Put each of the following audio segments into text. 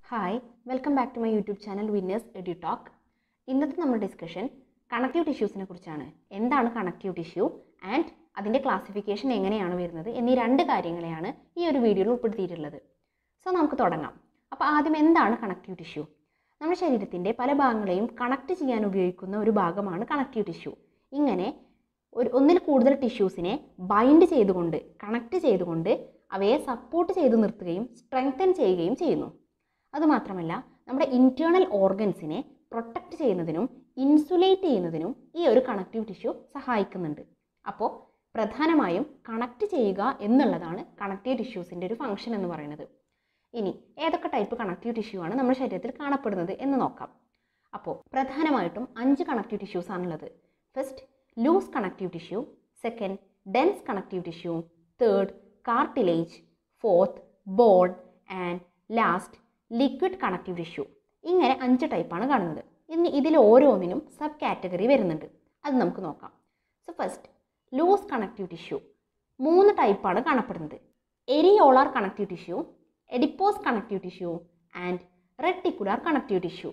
Hi welcome back to my YouTube channel winners edu talk ഇന്നത്തെ നമ്മുടെ discussion connective ടിഷ്യൂസിനെ കുറിച്ചാണ് എന്താണ് കണക്റ്റീവ് ടിഷ്യൂ ആൻഡ് അതിൻ്റെ ക്ലാസിഫിക്കേഷൻ എങ്ങനെയാണ് വരുന്നത് എന്നീ രണ്ട് കാര്യങ്ങളെയാണ് ഈ ഒരു വീഡിയോയിൽ ഉൾപ്പെടുത്തിയിട്ടുള്ളത് സോ നമുക്ക് തുടങ്ങാം അപ്പോൾ ആദ്യം എന്താണ് കണക്റ്റീവ് ടിഷ്യൂ നമ്മുടെ ശരീരത്തിൻ്റെ പല ഭാഗങ്ങളെയും കണക്ട് ചെയ്യാൻ ഉപയോഗിക്കുന്ന ഒരു ഭാഗമാണ് കണക്റ്റീവ് ടിഷ്യൂ ഇങ്ങനെ ഒരു ഒന്നിൽ കൂടുതൽ ടിഷ്യൂസിനെ ബൈൻഡ് ചെയ്തുകൊണ്ട് കണക്ട് ചെയ്തുകൊണ്ട് അവയെ സപ്പോർട്ട് ചെയ്ത് നിർത്തുകയും സ്ട്രെങ്തൻ ചെയ്യുകയും ചെയ്യുന്നു അതുമാത്രമല്ല നമ്മുടെ ഇൻറ്റേർണൽ ഓർഗൻസിനെ പ്രൊട്ടക്റ്റ് ചെയ്യുന്നതിനും ഇൻസുലേറ്റ് ചെയ്യുന്നതിനും ഈ ഒരു കണക്റ്റീവ് ടിഷ്യൂ സഹായിക്കുന്നുണ്ട് അപ്പോൾ പ്രധാനമായും കണക്ട് ചെയ്യുക എന്നുള്ളതാണ് കണക്റ്റീവ് ടിഷ്യൂസിൻ്റെ ഒരു ഫംഗ്ഷൻ എന്ന് പറയുന്നത് ഇനി ഏതൊക്കെ ടൈപ്പ് കണക്റ്റീവ് ടിഷ്യൂ ആണ് നമ്മുടെ ശരീരത്തിൽ കാണപ്പെടുന്നത് എന്ന് നോക്കാം അപ്പോൾ പ്രധാനമായിട്ടും അഞ്ച് കണക്റ്റീവ് ടിഷ്യൂസ് ആണുള്ളത് first loose connective tissue second dense connective tissue third cartilage fourth bone and last liquid connective tissue ഇങ്ങനെ അഞ്ച് ടൈപ്പാണ് കാണുന്നത് ഇനി ഇതിൽ ഓരോന്നിനും സബ് കാറ്റഗറി വരുന്നുണ്ട് അത് നമുക്ക് നോക്കാം so first loose connective tissue മൂന്ന് ടൈപ്പാണ് കാണപ്പെടുന്നത് areolar connective tissue adipose connective tissue and reticular connective tissue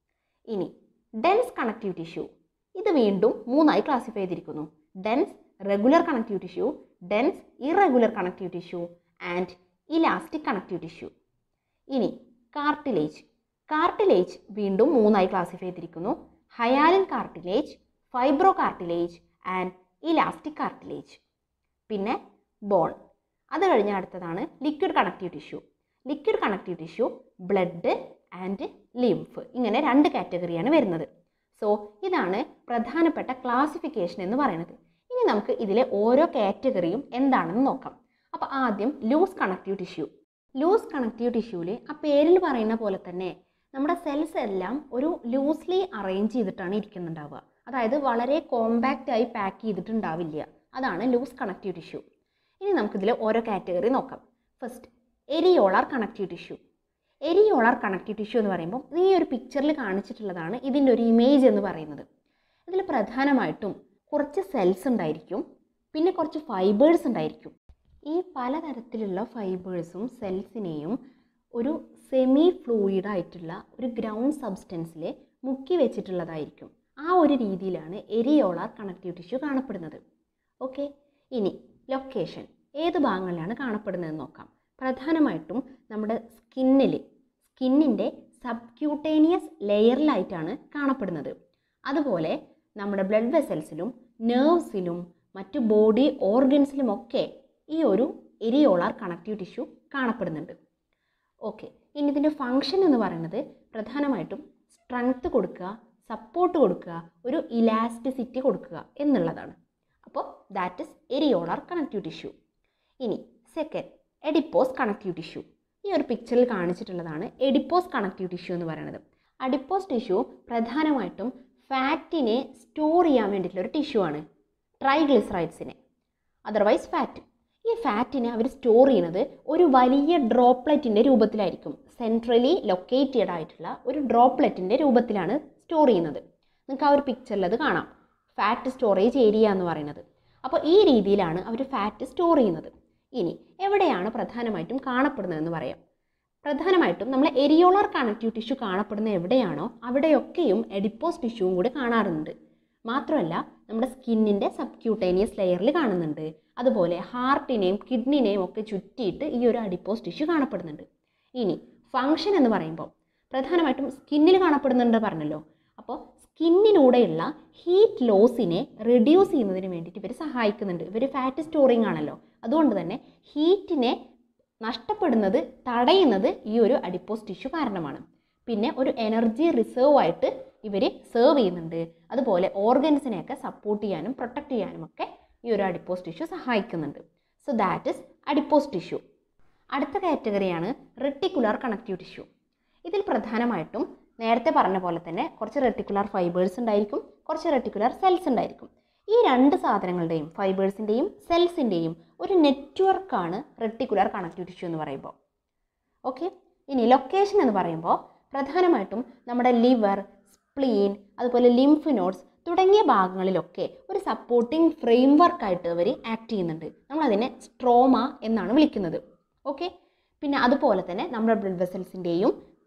ഇനി ഡെൻസ് കണക്റ്റീവ് ടിഷ്യൂ ഇത് വീണ്ടും മൂന്നായി ക്ലാസിഫൈ ചെയ്തിരിക്കുന്നു dense regular connective tissue dense irregular connective tissue and elastic connective tissue ഇനി cartilage cartilage വീണ്ടും മൂന്നായി ക്ലാസിഫൈ ചെയ്തിരിക്കുന്നു hyaline cartilage fibro cartilage and elastic cartilage പിന്നെ ബോൺ അത് കഴിഞ്ഞ അടുത്തതാണ് liquid connective tissue liquid connective tissue blood and lymph ഇങ്ങനെ രണ്ട് കാറ്റഗറിയാണ് വരുന്നത് സോ ഇതാണ് പ്രധാനപ്പെട്ട ക്ലാസിഫിക്കേഷൻ എന്ന് പറയുന്നത് ഇനി നമുക്ക് ഇതിലെ ഓരോ കാറ്റഗറിയും എന്താണെന്ന് നോക്കാം അപ്പോൾ ആദ്യം loose connective tissue loose connective ടിഷ്യൂവിൽ ആ പേരിൽ പറയുന്ന പോലെ തന്നെ നമ്മുടെ സെൽസ് എല്ലാം ഒരു ലൂസ്ലി അറേഞ്ച് ചെയ്തിട്ടാണ് ഇരിക്കുന്നുണ്ടാവുക അതായത് വളരെ കോമ്പാക്റ്റ് ആയി പാക്ക് ചെയ്തിട്ടുണ്ടാവില്ല അതാണ് ലൂസ് കണക്റ്റീവ് ടിഷ്യൂ ഇനി നമുക്കിതിൽ ഓരോ കാറ്റഗറി നോക്കാം first areolar connective tissue areolar connective tissue എന്ന് പറയുമ്പോൾ ഈ ഒരു പിക്ചറിൽ കാണിച്ചിട്ടുള്ളതാണ് ഇതിൻ്റെ ഒരു ഇമേജ് എന്ന് പറയുന്നത് ഇതിൽ പ്രധാനമായിട്ടും കുറച്ച് സെൽസ് ഉണ്ടായിരിക്കും പിന്നെ കുറച്ച് ഫൈബേഴ്സ് ഉണ്ടായിരിക്കും ഈ പലതരത്തിലുള്ള ഫൈബേഴ്സും സെൽസിനെയും ഒരു സെമി ഫ്ലൂയിഡ് ആയിട്ടുള്ള ഒരു ഗ്രൗണ്ട് സബ്സ്റ്റൻസിൽ മുക്കി വെച്ചിട്ടുള്ളതായിരിക്കും ആ ഒരു രീതിയിലാണ് എരിയോളാർ കണക്റ്റീവ് ടിഷ്യൂ കാണപ്പെടുന്നത് ഓക്കെ ഇനി ലൊക്കേഷൻ ഏത് ഭാഗങ്ങളിലാണ് കാണപ്പെടുന്നതെന്ന് നോക്കാം പ്രധാനമായിട്ടും നമ്മുടെ സ്കിന്നിൽ സ്കിന്നിൻ്റെ സബ്ക്യൂട്ടേനിയസ് ലെയറിലായിട്ടാണ് കാണപ്പെടുന്നത് അതുപോലെ നമ്മുടെ ബ്ലഡ് വെസൽസിലും നെർവ്സിലും മറ്റു ബോഡി ഓർഗൻസിലുമൊക്കെ ഈ ഒരു എരിയോളാർ കണക്റ്റീവ് ടിഷ്യൂ കാണപ്പെടുന്നുണ്ട് ഓക്കെ ഇനി ഇതിൻ്റെ ഫങ്ഷൻ എന്ന് പറയുന്നത് പ്രധാനമായിട്ടും സ്ട്രെങ്ത് കൊടുക്കുക സപ്പോർട്ട് കൊടുക്കുക ഒരു ഇലാസ്റ്റിസിറ്റി കൊടുക്കുക എന്നുള്ളതാണ് അപ്പോൾ that is areolar connective tissue ഇനി സെക്കൻഡ് എഡിപ്പോസ് കണക്റ്റീവ് ടിഷ്യൂ ഈ ഒരു പിക്ചറിൽ കാണിച്ചിട്ടുള്ളതാണ് എഡിപ്പോസ് കണക്റ്റീവ് ടിഷ്യൂ എന്ന് പറയുന്നത് അഡിപ്പോസ് ടിഷ്യൂ പ്രധാനമായിട്ടും ഫാറ്റിനെ സ്റ്റോർ ചെയ്യാൻ വേണ്ടിയിട്ടുള്ള ഒരു ടിഷ്യൂ ആണ് ട്രൈഗ്ലിസറൈഡ്സിനെ അതർവൈസ് ഫാറ്റ് ഈ ഫാറ്റിനെ അവർ സ്റ്റോർ ചെയ്യുന്നത് ഒരു വലിയ ഡ്രോപ്ലെറ്റിൻ്റെ രൂപത്തിലായിരിക്കും സെൻട്രലി ലൊക്കേറ്റഡ് ആയിട്ടുള്ള ഒരു ഡ്രോപ്ലെറ്റിൻ്റെ രൂപത്തിലാണ് സ്റ്റോർ ചെയ്യുന്നത് നിങ്ങൾക്ക് ആ ഒരു പിക്ചറിൽ അത് കാണാം ഫാറ്റ് സ്റ്റോറേജ് ഏരിയ എന്ന് പറയുന്നത് അപ്പോൾ ഈ രീതിയിലാണ് അവർ ഫാറ്റ് സ്റ്റോർ ചെയ്യുന്നത് ഇനി എവിടെയാണ് പ്രധാനമായിട്ടും കാണപ്പെടുന്നതെന്ന് പറയാം പ്രധാനമായിട്ടും നമ്മൾ എരിയോളാർ കണക്റ്റീവ് ടിഷ്യൂ കാണപ്പെടുന്ന എവിടെയാണോ അവിടെയൊക്കെയും എഡിപ്പോസ് ടിഷ്യൂവും കൂടി കാണാറുണ്ട് മാത്രമല്ല നമ്മുടെ സ്കിന്നിൻ്റെ സബ്ക്യൂട്ടേനിയസ് ലെയറിൽ കാണുന്നുണ്ട് അതുപോലെ ഹാർട്ടിനെയും കിഡ്നിനെയും ഒക്കെ ചുറ്റിയിട്ട് ഈ ഒരു അഡിപ്പോസ് ടിഷ്യൂ കാണപ്പെടുന്നുണ്ട് ഇനി ഫങ്ഷൻ എന്ന് പറയുമ്പോൾ പ്രധാനമായിട്ടും സ്കിന്നിൽ കാണപ്പെടുന്നുണ്ട് പറഞ്ഞല്ലോ അപ്പോൾ സ്കിന്നിലൂടെയുള്ള ഹീറ്റ് ലോസിനെ റിഡ്യൂസ് ചെയ്യുന്നതിന് വേണ്ടിയിട്ട് ഇവർ സഹായിക്കുന്നുണ്ട് ഇവർ ഫാറ്റ് സ്റ്റോറിങ് ആണല്ലോ അതുകൊണ്ട് തന്നെ ഹീറ്റിനെ നഷ്ടപ്പെടുന്നത് തടയുന്നത് ഈ ഒരു അഡിപ്പോസ് ടിഷ്യൂ കാരണമാണ് പിന്നെ ഒരു എനർജി റിസർവ് ആയിട്ട് ഇവർ സെർവ് ചെയ്യുന്നുണ്ട് അതുപോലെ ഓർഗൻസിനെയൊക്കെ സപ്പോർട്ട് ചെയ്യാനും പ്രൊട്ടക്റ്റ് ചെയ്യാനും ഒക്കെ ഈ ഒരു അഡിപ്പോസ് ടിഷ്യൂ സഹായിക്കുന്നുണ്ട് so that is adipose tissue അടുത്ത കാറ്റഗറിയാണ് റെട്ടിക്കുലാർ കണക്റ്റീവ് ടിഷ്യൂ ഇതിൽ പ്രധാനമായിട്ടും നേരത്തെ പറഞ്ഞ പോലെ തന്നെ കുറച്ച് റെട്ടിക്കുലാർ ഫൈബേഴ്സ് ഉണ്ടായിരിക്കും കുറച്ച് റെട്ടിക്കുലാർ സെൽസ് ഉണ്ടായിരിക്കും ഈ രണ്ട് സാധനങ്ങളുടെയും ഫൈബേഴ്സിൻ്റെയും സെൽസിൻ്റെയും ഒരു നെറ്റ്വർക്കാണ് റെട്ടിക്കുലാർ കണക്റ്റീവ് ടിഷ്യൂ എന്ന് പറയുമ്പോൾ ഓക്കെ ഇനി ലൊക്കേഷൻ എന്ന് പറയുമ്പോൾ പ്രധാനമായിട്ടും നമ്മുടെ ലിവർ സ്പ്ലീൻ അതുപോലെ ലിംഫ് നോഡ്സ് തുടങ്ങിയ ഭാഗങ്ങളിലൊക്കെ ഒരു സപ്പോർട്ടിംഗ് ഫ്രെയിം വർക്കായിട്ട് അവർ ആക്ട് ചെയ്യുന്നുണ്ട് നമ്മളതിനെ സ്ട്രോമ എന്നാണ് വിളിക്കുന്നത് ഓക്കെ പിന്നെ അതുപോലെ തന്നെ നമ്മുടെ ബ്ലഡ് വെസൽസിൻ്റെയും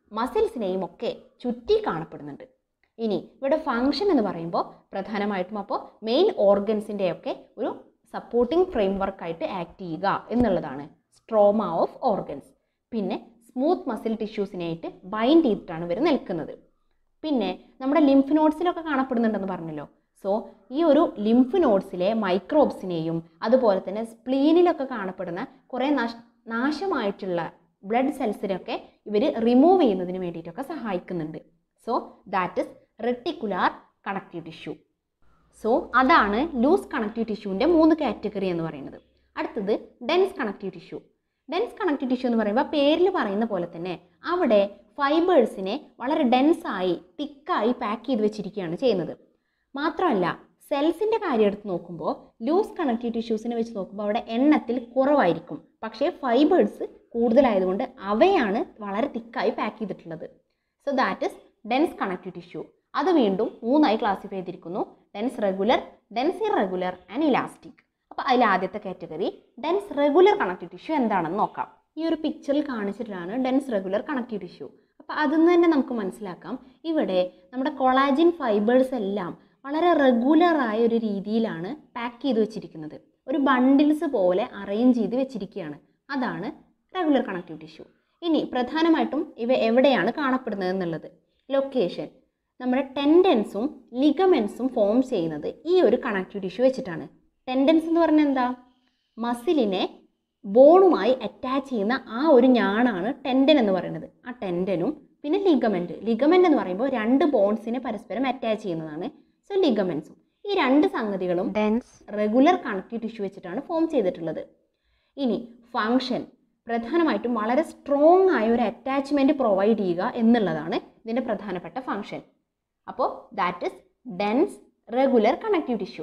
മസിൽസിനെയും ഒക്കെ ചുറ്റി കാണപ്പെടുന്നുണ്ട് ഇനി ഇവിടെ ഫങ്ഷൻ എന്ന് പറയുമ്പോൾ പ്രധാനമായിട്ടും അപ്പോൾ മെയിൻ ഓർഗൻസിൻ്റെയൊക്കെ ഒരു സപ്പോർട്ടിംഗ് ഫ്രെയിം വർക്കായിട്ട് ആക്ട് ചെയ്യുക എന്നുള്ളതാണ് സ്ട്രോമ ഓഫ് ഓർഗൻസ് പിന്നെ സ്മൂത്ത് മസിൽ ടിഷ്യൂസിനായിട്ട് ബൈൻഡ് ചെയ്തിട്ടാണ് ഇവർ നിൽക്കുന്നത് പിന്നെ നമ്മുടെ ലിംഫ് നോട്ട്സിലൊക്കെ കാണപ്പെടുന്നുണ്ടെന്ന് പറഞ്ഞല്ലോ സോ ഈ ഒരു ലിംഫ് നോട്ട്സിലെ മൈക്രോബ്സിനെയും അതുപോലെ തന്നെ സ്പ്ലീനിലൊക്കെ കാണപ്പെടുന്ന കുറേ നശ് നാശമായിട്ടുള്ള ബ്ലഡ് സെൽസിനൊക്കെ ഇവർ റിമൂവ് ചെയ്യുന്നതിന് വേണ്ടിയിട്ടൊക്കെ സഹായിക്കുന്നുണ്ട് so that is reticular connective tissue so അതാണ് ലൂസ് കണക്റ്റീവ് ടിഷ്യൂവിൻ്റെ മൂന്ന് കാറ്റഗറി എന്ന് പറയുന്നത് അടുത്തത് dense connective tissue dense connective tissue എന്ന് പറയുമ്പോൾ പേരിൽ പറയുന്ന പോലെ തന്നെ അവിടെ ഫൈബേഴ്സിനെ വളരെ ഡെൻസായി തിക്കായി പാക്ക് ചെയ്ത് വെച്ചിരിക്കുകയാണ് ചെയ്യുന്നത് മാത്രമല്ല സെൽസിൻ്റെ കാര്യം എടുത്ത് നോക്കുമ്പോൾ ലൂസ് കണക്റ്റീവ് ടിഷ്യൂസിനെ വെച്ച് നോക്കുമ്പോൾ അവിടെ എണ്ണത്തിൽ കുറവായിരിക്കും പക്ഷേ ഫൈബേഴ്സ് കൂടുതലായതുകൊണ്ട് അവയാണ് വളരെ തിക്കായി പാക്ക് ചെയ്തിട്ടുള്ളത് so that is dense connective tissue അത് വീണ്ടും മൂന്നായി ക്ലാസിഫൈ ചെയ്തിരിക്കുന്നു dense regular dense irregular and elastic അപ്പോൾ അതിൽ ആദ്യത്തെ category dense regular connective tissue എന്താണെന്ന് നോക്കാം ഈ ഒരു പിക്ചറിൽ കാണിച്ചിട്ടാണ് ഡെൻസ് റെഗുലർ കണക്റ്റീവ് ടിഷ്യൂ അപ്പോൾ അതിൽ നിന്ന് തന്നെ നമുക്ക് മനസ്സിലാക്കാം ഇവിടെ നമ്മുടെ കൊളാജിൻ ഫൈബേഴ്സ് എല്ലാം വളരെ റെഗുലറായ ഒരു രീതിയിലാണ് പാക്ക് ചെയ്ത് വെച്ചിരിക്കുന്നത് ഒരു ബണ്ടിൽസ് പോലെ അറേഞ്ച് ചെയ്ത് വെച്ചിരിക്കുകയാണ് അതാണ് റെഗുലർ കണക്റ്റീവ് ടിഷ്യൂ ഇനി പ്രധാനമായിട്ടും ഇവ എവിടെയാണ് കാണപ്പെടുന്നത് എന്നുള്ളത് ലൊക്കേഷൻ നമ്മുടെ ടെൻഡൻസും ലിഗമെൻസും ഫോം ചെയ്യുന്നത് ഈ ഒരു കണക്റ്റീവ് ടിഷ്യൂ വെച്ചിട്ടാണ് ടെൻഡൻസ് എന്ന് പറഞ്ഞാൽ എന്താ മസിലിനെ ബോണുമായി അറ്റാച്ച് ചെയ്യുന്ന ആ ഒരു ഞാണാണ് ടെൻഡൻ എന്ന് പറയുന്നത് ആ ടെൻഡനും പിന്നെ ലിഗമെൻറ്റ് ലിഗമെൻ്റ് എന്ന് പറയുമ്പോൾ രണ്ട് ബോൺസിനെ പരസ്പരം അറ്റാച്ച് ചെയ്യുന്നതാണ് സോ ലിഗമെൻസും ഈ രണ്ട് സംഗതികളും ഡെൻസ് റെഗുലർ കണക്റ്റീവ് ടിഷ്യൂ വെച്ചിട്ടാണ് ഫോം ചെയ്തിട്ടുള്ളത് ഇനി ഫങ്ഷൻ പ്രധാനമായിട്ടും വളരെ സ്ട്രോങ് ആയ ഒരു അറ്റാച്ച്മെൻറ്റ് പ്രൊവൈഡ് ചെയ്യുക എന്നുള്ളതാണ് ഇതിൻ്റെ പ്രധാനപ്പെട്ട ഫങ്ഷൻ അപ്പോൾ that is dense regular connective tissue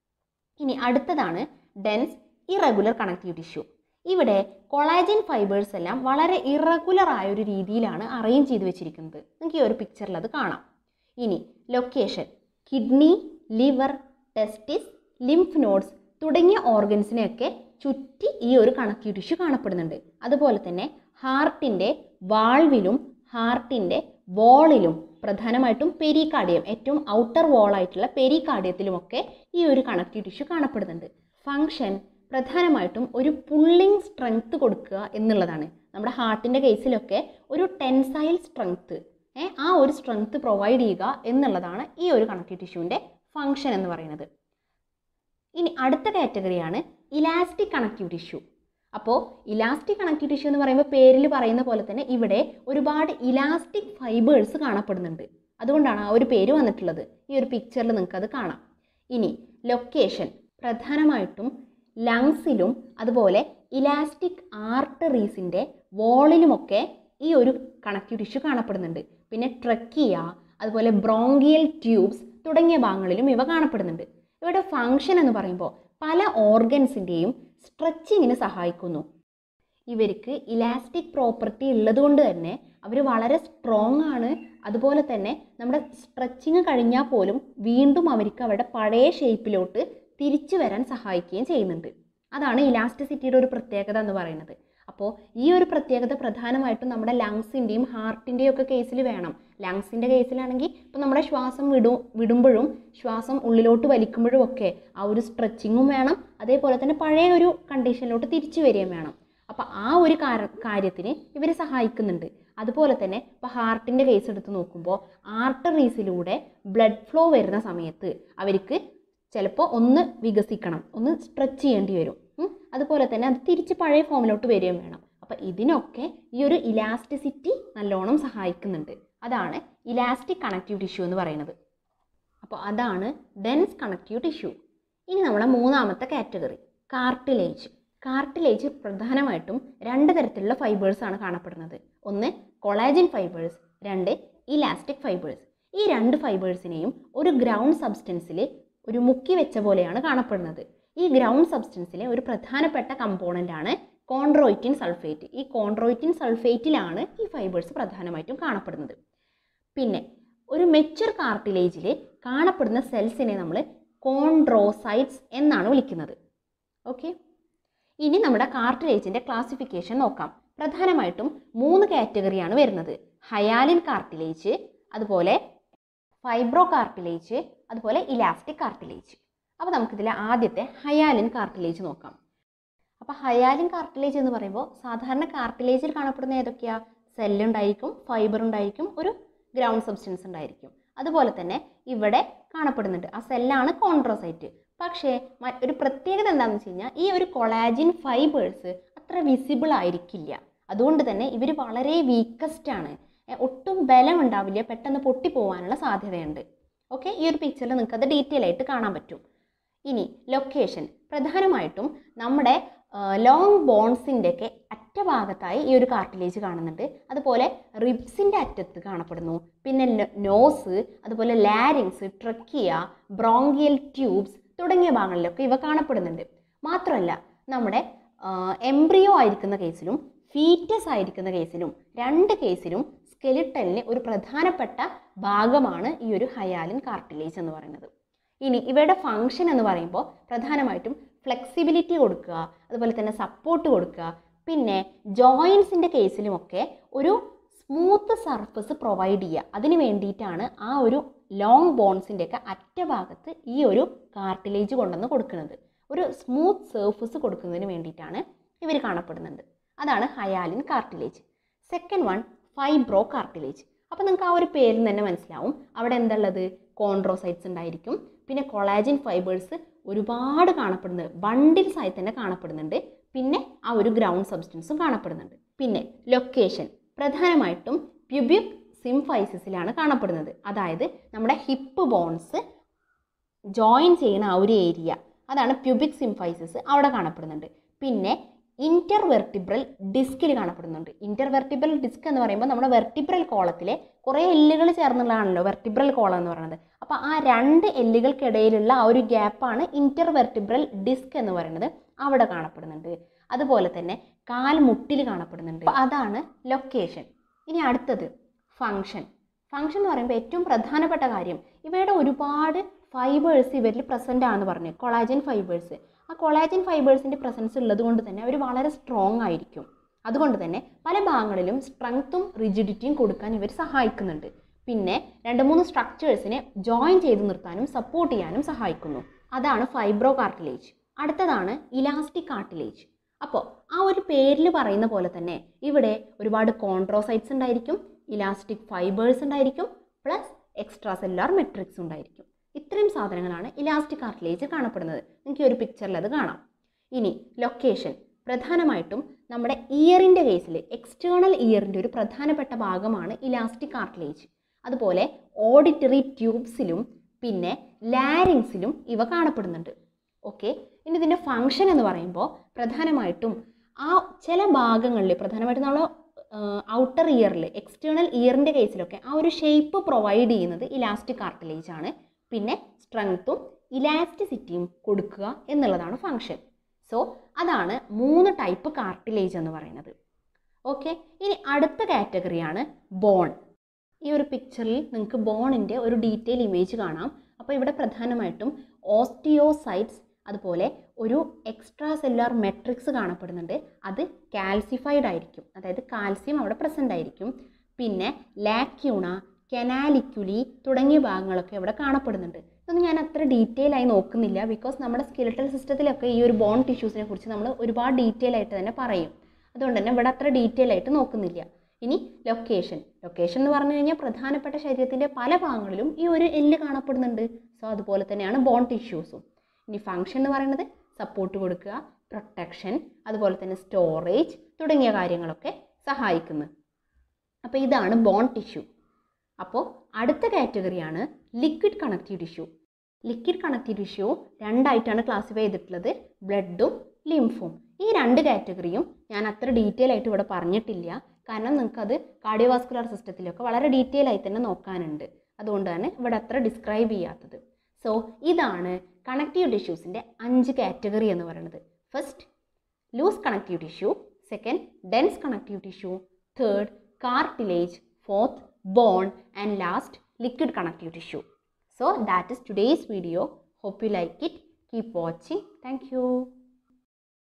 ഇനി അടുത്തതാണ് ഡെൻസ് ഇറഗുലർ കണക്റ്റീവ് ടിഷ്യൂ ഇവിടെ കൊളാജിൻ ഫൈബേഴ്സ് എല്ലാം വളരെ ഇറഗുലർ ആയ ഒരു രീതിയിലാണ് അറേഞ്ച് ചെയ്ത് വെച്ചിരിക്കുന്നത് നിങ്ങൾക്ക് ഈ ഒരു പിക്ചറിൽ അത് കാണാം ഇനി location kidney liver testis lymph nodes തുടങ്ങിയ ഓർഗൻസിനെയൊക്കെ ചുറ്റി ഈ ഒരു കണക്റ്റീവ് ടിഷ്യൂ കാണപ്പെടുന്നുണ്ട് അതുപോലെ തന്നെ ഹാർട്ടിൻ്റെ വാൾവിലും ഹാർട്ടിൻ്റെ വോളിലും പ്രധാനമായിട്ടും പെരികാർഡിയം ഏറ്റവും ഔട്ടർ വോളായിട്ടുള്ള പെരികാർഡിയത്തിലുമൊക്കെ ഈ ഒരു കണക്റ്റീവ് ടിഷ്യൂ കാണപ്പെടുന്നുണ്ട് ഫങ്ഷൻ പ്രധാനമായിട്ടും ഒരു പുള്ളിങ് സ്ട്രെങ്ത് കൊടുക്കുക എന്നുള്ളതാണ് നമ്മുടെ ഹാർട്ടിൻ്റെ കേസിലൊക്കെ ഒരു ടെൻസൈൽ സ്ട്രെങ്ത് ഏ ആ ഒരു സ്ട്രെങ്ത് പ്രൊവൈഡ് ചെയ്യുക എന്നുള്ളതാണ് ഈ ഒരു കണക്റ്റീവ് ടിഷ്യൂവിൻ്റെ ഫങ്ഷൻ എന്ന് പറയുന്നത് ഇനി അടുത്ത കാറ്റഗറിയാണ് ഇലാസ്റ്റിക് കണക്റ്റീവ് ടിഷ്യൂ അപ്പോൾ ഇലാസ്റ്റിക് കണക്റ്റീവ് ടിഷ്യൂ എന്ന് പറയുമ്പോൾ പേരിൽ പറയുന്ന പോലെ തന്നെ ഇവിടെ ഒരുപാട് ഇലാസ്റ്റിക് ഫൈബേഴ്സ് കാണപ്പെടുന്നുണ്ട് അതുകൊണ്ടാണ് ആ ഒരു പേര് വന്നിട്ടുള്ളത് ഈ ഒരു പിക്ചറിൽ നിങ്ങൾക്ക് അത് കാണാം ഇനി ലൊക്കേഷൻ പ്രധാനമായിട്ടും ലങ്സിലും അതുപോലെ ഇലാസ്റ്റിക് ആർട്ടറീസിൻ്റെ വോളിലുമൊക്കെ ഈ ഒരു കണക്റ്റീവ് ടിഷ്യൂ കാണപ്പെടുന്നുണ്ട് പിന്നെ ട്രക്കിയ അതുപോലെ ബ്രോങ്കിയൽ ട്യൂബ്സ് തുടങ്ങിയ ഭാഗങ്ങളിലും ഇവ കാണപ്പെടുന്നുണ്ട് ഇവയുടെ ഫങ്ഷൻ എന്ന് പറയുമ്പോൾ പല ഓർഗൻസിൻ്റെയും സ്ട്രെച്ചിങ്ങിന് സഹായിക്കുന്നു ഇവർക്ക് ഇലാസ്റ്റിക് പ്രോപ്പർട്ടി ഉള്ളതുകൊണ്ട് തന്നെ അവർ വളരെ സ്ട്രോങ് ആണ് അതുപോലെ തന്നെ നമ്മുടെ സ്ട്രെച്ചിങ് കഴിഞ്ഞാൽ പോലും വീണ്ടും അവർക്ക് അവരുടെ പഴയ ഷേപ്പിലോട്ട് തിരിച്ചു വരാൻ സഹായിക്കുകയും ചെയ്യുന്നുണ്ട് അതാണ് ഇലാസ്റ്റിസിറ്റിയുടെ ഒരു പ്രത്യേകത എന്ന് പറയുന്നത് അപ്പോൾ ഈ ഒരു പ്രത്യേകത പ്രധാനമായിട്ടും നമ്മുടെ ലങ്സിൻ്റെയും ഹാർട്ടിൻ്റെയും ഒക്കെ കേസിൽ വേണം ലങ്സിൻ്റെ കേസിലാണെങ്കിൽ ഇപ്പോൾ നമ്മുടെ ശ്വാസം വിടു വിടുമ്പോഴും ശ്വാസം ഉള്ളിലോട്ട് വലിക്കുമ്പോഴും ഒക്കെ ആ ഒരു സ്ട്രെച്ചിങ്ങും വേണം അതേപോലെ തന്നെ പഴയ ഒരു കണ്ടീഷനിലോട്ട് തിരിച്ചു വരികയും വേണം അപ്പോൾ ആ ഒരു കാര കാര്യത്തിന് ഇവർ സഹായിക്കുന്നുണ്ട് അതുപോലെ തന്നെ ഇപ്പോൾ ഹാർട്ടിൻ്റെ കേസ് എടുത്ത് നോക്കുമ്പോൾ ആർട്ടറീസിലൂടെ ബ്ലഡ് ഫ്ലോ വരുന്ന സമയത്ത് അവർക്ക് ചിലപ്പോൾ ഒന്ന് വികസിക്കണം ഒന്ന് സ്ട്രെച്ച് ചെയ്യേണ്ടി വരും ഉം. അതുപോലെ തന്നെ അത് തിരിച്ച് പഴയ ഫോമിലോട്ട് വരികയും വേണം അപ്പോൾ ഇതിനൊക്കെ ഈ ഒരു ഇലാസ്റ്റിസിറ്റി നല്ലോണം സഹായിക്കുന്നുണ്ട് അതാണ് ഇലാസ്റ്റിക് കണക്റ്റീവ് ടിഷ്യൂ എന്ന് പറയുന്നത് അപ്പോൾ അതാണ് ഡെൻസ് കണക്റ്റീവ് ടിഷ്യൂ ഇനി നമ്മുടെ മൂന്നാമത്തെ കാറ്റഗറി കാർട്ടിലേജ് കാർട്ടിലേജ് പ്രധാനമായിട്ടും രണ്ട് തരത്തിലുള്ള ഫൈബേഴ്സ് ആണ് കാണപ്പെടുന്നത് ഒന്ന് കൊളാജിൻ ഫൈബേഴ്സ് രണ്ട് ഇലാസ്റ്റിക് ഫൈബേഴ്സ് ഈ രണ്ട് ഫൈബേഴ്സിനെയും ഒരു ഗ്രൗണ്ട് സബ്സ്റ്റൻസിൽ ഒരു മുക്കി വെച്ച പോലെയാണ് കാണപ്പെടുന്നത് ഈ ഗ്രൗണ്ട് സബ്സ്റ്റൻസിലെ ഒരു പ്രധാനപ്പെട്ട കമ്പോണൻ്റ് ആണ് കോൺട്രോയിറ്റിൻ സൾഫേറ്റ് ഈ കോൺട്രോയിറ്റിൻ സൾഫേറ്റിലാണ് ഈ ഫൈബേഴ്സ് പ്രധാനമായിട്ടും കാണപ്പെടുന്നത് പിന്നെ ഒരു മെച്ചുർ കാർട്ടിലേജിൽ കാണപ്പെടുന്ന സെൽസിനെ നമ്മൾ കോൺട്രോസൈറ്റ്സ് എന്നാണ് വിളിക്കുന്നത് ഓക്കെ ഇനി നമ്മുടെ കാർട്ടിലേജിൻ്റെ ക്ലാസിഫിക്കേഷൻ നോക്കാം പ്രധാനമായിട്ടും മൂന്ന് കാറ്റഗറിയാണ് വരുന്നത് ഹയാലിൻ കാർട്ടിലേജ് അതുപോലെ ഫൈബ്രോ കാർട്ടിലേജ് അതുപോലെ ഇലാസ്റ്റിക് കാർട്ടിലേജ് അപ്പോൾ നമുക്കിതിൽ ആദ്യത്തെ ഹയാലിൻ കാർട്ടിലേജ് നോക്കാം അപ്പോൾ ഹയാലിൻ കാർട്ടിലേജ് എന്ന് പറയുമ്പോൾ സാധാരണ കാർട്ടിലേജിൽ കാണപ്പെടുന്ന ഏതൊക്കെയാ സെല്ലുണ്ടായിരിക്കും ഫൈബർ ഉണ്ടായിരിക്കും ഒരു ഗ്രൗണ്ട് സബ്സ്റ്റൻസ് ഉണ്ടായിരിക്കും അതുപോലെ തന്നെ ഇവിടെ കാണപ്പെടുന്നുണ്ട് ആ സെല്ലാണ് കോൺട്രോസൈറ്റ് പക്ഷേ മ- ഒരു പ്രത്യേകത എന്താണെന്ന് വെച്ച് കഴിഞ്ഞാൽ ഈ ഒരു കൊളാജിൻ ഫൈബേഴ്സ് അത്ര വിസിബിൾ ആയിരിക്കില്ല അതുകൊണ്ട് തന്നെ ഇവർ വളരെ വീക്കസ്റ്റ് ആണ് എ, ഒട്ടും ബലം ഉണ്ടാവില്ല പെട്ടെന്ന് പൊട്ടിപ്പോവാനുള്ള സാധ്യതയുണ്ട് ഓക്കെ ഈ ഒരു പിക്ചറിൽ നിങ്ങൾക്ക് അത് ഡീറ്റെയിൽ ആയിട്ട് കാണാൻ പറ്റും ഇനി ലൊക്കേഷൻ പ്രധാനമായിട്ടും നമ്മുടെ ലോങ് ബോൺസിൻ്റെ ഒക്കെ അറ്റഭാഗത്തായി ഈ ഒരു കാർട്ടിലേജ് കാണുന്നുണ്ട് അതുപോലെ റിബ്സിൻ്റെ അറ്റത്ത് കാണപ്പെടുന്നു പിന്നെ നോസ് അതുപോലെ ലാരിങ്സ് ട്രക്കിയ ബ്രോങ്കിയൽ ട്യൂബ്സ് തുടങ്ങിയ ഭാഗങ്ങളിലൊക്കെ ഇവ കാണപ്പെടുന്നുണ്ട് മാത്രമല്ല നമ്മുടെ എംബ്രിയോ ആയിരിക്കുന്ന കേസിലും ഫീറ്റസ് ആയിരിക്കുന്ന കേസിലും രണ്ട് കേസിലും സ്കെലിട്ടലിന് ഒരു പ്രധാനപ്പെട്ട ഭാഗമാണ് ഈ ഒരു ഹയാലിൻ കാർട്ടിലേജ് എന്ന് പറയുന്നത് ഇനി ഇവയുടെ ഫങ്ഷൻ എന്ന് പറയുമ്പോൾ പ്രധാനമായിട്ടും ഫ്ലെക്സിബിലിറ്റി കൊടുക്കുക അതുപോലെ തന്നെ സപ്പോർട്ട് കൊടുക്കുക പിന്നെ ജോയിൻസിൻ്റെ കേസിലുമൊക്കെ ഒരു സ്മൂത്ത് സർഫസ് പ്രൊവൈഡ് ചെയ്യുക അതിന് വേണ്ടിയിട്ടാണ് ആ ഒരു ലോങ് ബോൺസിൻ്റെ ഒക്കെ അറ്റഭാഗത്ത് ഈ ഒരു കാർട്ടിലേജ് കൊണ്ടുവന്ന് കൊടുക്കുന്നത് ഒരു സ്മൂത്ത് സർഫസ് കൊടുക്കുന്നതിന് വേണ്ടിയിട്ടാണ് ഇവർ കാണപ്പെടുന്നുണ്ട് അതാണ് hyaline cartilage second one fibro cartilage അപ്പോൾ നിങ്ങൾക്ക് ആ ഒരു പേരിൽ തന്നെ മനസ്സിലാവും അവിടെ എന്തുള്ളത് കോൺട്രോസൈറ്റ്സ് ഉണ്ടായിരിക്കും പിന്നെ കൊളാജിൻ ഫൈബേഴ്സ് ഒരുപാട് കാണപ്പെടുന്നുണ്ട് ബണ്ടിൽസ് ആയി തന്നെ കാണപ്പെടുന്നുണ്ട് പിന്നെ ആ ഒരു ഗ്രൗണ്ട് സബ്സ്റ്റൻസും കാണപ്പെടുന്നുണ്ട് പിന്നെ ലൊക്കേഷൻ പ്രധാനമായിട്ടും പ്യുബിക് സിംഫൈസിസിലാണ് കാണപ്പെടുന്നത് അതായത് നമ്മുടെ ഹിപ്പ് ബോൺസ് ജോയിൻ ചെയ്യുന്ന ആ ഒരു ഏരിയ അതാണ് പ്യുബിക് സിംഫൈസിസ് അവിടെ കാണപ്പെടുന്നുണ്ട് പിന്നെ ഇന്റർ വെർട്ടിബ്രൽ ഡിസ്കിൽ കാണപ്പെടുന്നുണ്ട് ഇന്റർ വെർട്ടിബ്രൽ ഡിസ്ക് എന്ന് പറയുമ്പോൾ നമ്മുടെ വെർട്ടിബ്രൽ കോളത്തിലെ കുറേ എല്ലുകൾ ചേർന്നുള്ളതാണല്ലോ വെർട്ടിബ്രൽ കോളം എന്ന് പറയുന്നത് അപ്പോൾ ആ രണ്ട് എല്ലുകൾക്കിടയിലുള്ള ആ ഒരു ഗ്യാപ്പാണ് ഇന്റർ വെർട്ടിബ്രൽ ഡിസ്ക് എന്ന് പറയുന്നത് അവിടെ കാണപ്പെടുന്നുണ്ട് അതുപോലെ തന്നെ കാൽ മുട്ടിൽ കാണപ്പെടുന്നുണ്ട് അപ്പോൾ അതാണ് ലൊക്കേഷൻ ഇനി അടുത്തത് ഫങ്ഷൻ ഫങ്ഷൻ എന്ന് പറയുമ്പോൾ ഏറ്റവും പ്രധാനപ്പെട്ട കാര്യം ഇവയുടെ ഒരുപാട് ഫൈബേഴ്സ് ഇവരിൽ പ്രസൻ്റ് ആണെന്ന് പറഞ്ഞു കൊളാജൻ ഫൈബേഴ്സ് ആ കൊളാജൻ ഫൈബേഴ്സിൻ്റെ പ്രസൻസ് ഉള്ളത് കൊണ്ട് തന്നെ അവർ വളരെ സ്ട്രോങ് ആയിരിക്കും അതുകൊണ്ട് തന്നെ പല ഭാഗങ്ങളിലും സ്ട്രെങ്ത്തും റിജിഡിറ്റിയും കൊടുക്കാൻ ഇവർ സഹായിക്കുന്നുണ്ട് പിന്നെ രണ്ട് മൂന്ന് സ്ട്രക്ചേഴ്സിനെ ജോയിൻ ചെയ്ത് നിർത്താനും സപ്പോർട്ട് ചെയ്യാനും സഹായിക്കുന്നു അതാണ് ഫൈബ്രോ കാർട്ടിലേജ് അടുത്തതാണ് ഇലാസ്റ്റിക് കാർട്ടിലേജ് അപ്പോൾ ആ ഒരു പേരിൽ പറയുന്ന പോലെ തന്നെ ഇവിടെ ഒരുപാട് കോൺട്രോസൈറ്റ്സ് ഉണ്ടായിരിക്കും ഇലാസ്റ്റിക് ഫൈബേഴ്സ് ഉണ്ടായിരിക്കും പ്ലസ് എക്സ്ട്രാ സെല്ലുലാർ മെട്രിക്സ് ഉണ്ടായിരിക്കും ഇത്രയും സാധനങ്ങളാണ് ഇലാസ്റ്റിക് കാർട്ടിലേജ് കാണപ്പെടുന്നത് നിങ്ങൾക്ക് ഈ ഒരു പിക്ചറിൽ അത് കാണാം ഇനി ലൊക്കേഷൻ പ്രധാനമായിട്ടും നമ്മുടെ ഇയറിൻ്റെ കേസിൽ എക്സ്റ്റേണൽ ഇയറിൻ്റെ ഒരു പ്രധാനപ്പെട്ട ഭാഗമാണ് ഇലാസ്റ്റിക് കാർട്ടിലേജ് അതുപോലെ ഓഡിറ്ററി ട്യൂബ്സിലും പിന്നെ ലാരിങ്സിലും ഇവ കാണപ്പെടുന്നുണ്ട് ഓക്കെ ഇനി ഇതിൻ്റെ ഫങ്ഷൻ എന്ന് പറയുമ്പോൾ പ്രധാനമായിട്ടും ആ ചില ഭാഗങ്ങളിൽ പ്രധാനമായിട്ടും നമ്മൾ ഔട്ടർ ഇയറിൽ എക്സ്റ്റേണൽ ഇയറിൻ്റെ കേസിലൊക്കെ ആ ഒരു ഷേപ്പ് പ്രൊവൈഡ് ചെയ്യുന്നത് ഇലാസ്റ്റിക് കാർട്ടിലേജ് ആണ് പിന്നെ സ്ട്രെങ്ത്തും ഇലാസ്റ്റിസിറ്റിയും കൊടുക്കുക എന്നുള്ളതാണ് ഫങ്ഷൻ സോ അതാണ് മൂന്ന് ടൈപ്പ് കാർട്ടിലേജ് എന്ന് പറയുന്നത് ഓക്കെ ഇനി അടുത്ത കാറ്റഗറിയാണ് ബോൺ ഈ ഒരു പിക്ചറിൽ നിങ്ങൾക്ക് ബോണിൻ്റെ ഒരു ഡീറ്റെയിൽ ഇമേജ് കാണാം അപ്പോൾ ഇവിടെ പ്രധാനമായിട്ടും ഓസ്റ്റിയോസൈറ്റ്സ് അതുപോലെ ഒരു എക്സ്ട്രാ സെല്ലുലാർ മെട്രിക്സ് കാണപ്പെടുന്നുണ്ട് അത് കാൽസിഫൈഡ് ആയിരിക്കും അതായത് കാൽസ്യം അവിടെ പ്രസൻ്റ് ആയിരിക്കും പിന്നെ ലാക്യൂണ കെനാലിക്കുലി തുടങ്ങിയ ഭാഗങ്ങളൊക്കെ ഇവിടെ കാണപ്പെടുന്നുണ്ട് ഇതൊന്നും ഞാൻ അത്ര ഡീറ്റെയിൽ ആയി നോക്കുന്നില്ല ബിക്കോസ് നമ്മുടെ സ്കെലിറ്റൽ സിസ്റ്റത്തിലൊക്കെ ഈ ഒരു ബോൺ ടിഷ്യൂസിനെ കുറിച്ച് നമ്മൾ ഒരുപാട് ഡീറ്റെയിൽ ആയിട്ട് തന്നെ പറയും അതുകൊണ്ട് തന്നെ ഇവിടെ അത്ര ഡീറ്റെയിൽ ആയിട്ട് നോക്കുന്നില്ല ഇനി ലൊക്കേഷൻ ലൊക്കേഷൻ എന്ന് പറഞ്ഞു കഴിഞ്ഞാൽ പ്രധാനപ്പെട്ട ശരീരത്തിൻ്റെ പല ഭാഗങ്ങളിലും ഈ ഒരു എല്ല് കാണപ്പെടുന്നുണ്ട് സോ അതുപോലെ തന്നെയാണ് ബോൺ ടിഷ്യൂസും ഇനി ഫങ്ഷൻ എന്ന് പറയുന്നത് സപ്പോർട്ട് കൊടുക്കുക പ്രൊട്ടക്ഷൻ അതുപോലെ തന്നെ സ്റ്റോറേജ് തുടങ്ങിയ കാര്യങ്ങളൊക്കെ സഹായിക്കുന്നു അപ്പോൾ ഇതാണ് ബോൺ ടിഷ്യൂ അപ്പോൾ അടുത്ത കാറ്റഗറിയാണ് liquid connective tissue liquid connective tissue രണ്ടായിട്ടാണ് ക്ലാസിഫൈ ചെയ്തിട്ടുള്ളത് ബ്ലഡും ലിംഫും ഈ രണ്ട് കാറ്റഗറിയും ഞാൻ അത്ര ഡീറ്റെയിൽ ആയിട്ട് ഇവിടെ പറഞ്ഞിട്ടില്ല കാരണം നിങ്ങൾക്കത് കാർഡിയോവാസ്കുലർ സിസ്റ്റത്തിലൊക്കെ വളരെ ഡീറ്റെയിൽ ആയി തന്നെ നോക്കാനുണ്ട് അതുകൊണ്ടാണ് ഇവിടെ അത്ര ഡിസ്ക്രൈബ് ചെയ്യാത്തത് സോ ഇതാണ് കണക്റ്റീവ് ടിഷ്യൂസിൻ്റെ അഞ്ച് കാറ്റഗറി എന്ന് പറയുന്നത് first loose connective tissue second dense connective tissue third cartilage, fourth bone and last liquid connective tissue. So that is today's video. Hope you like it. Keep watching. Thank you.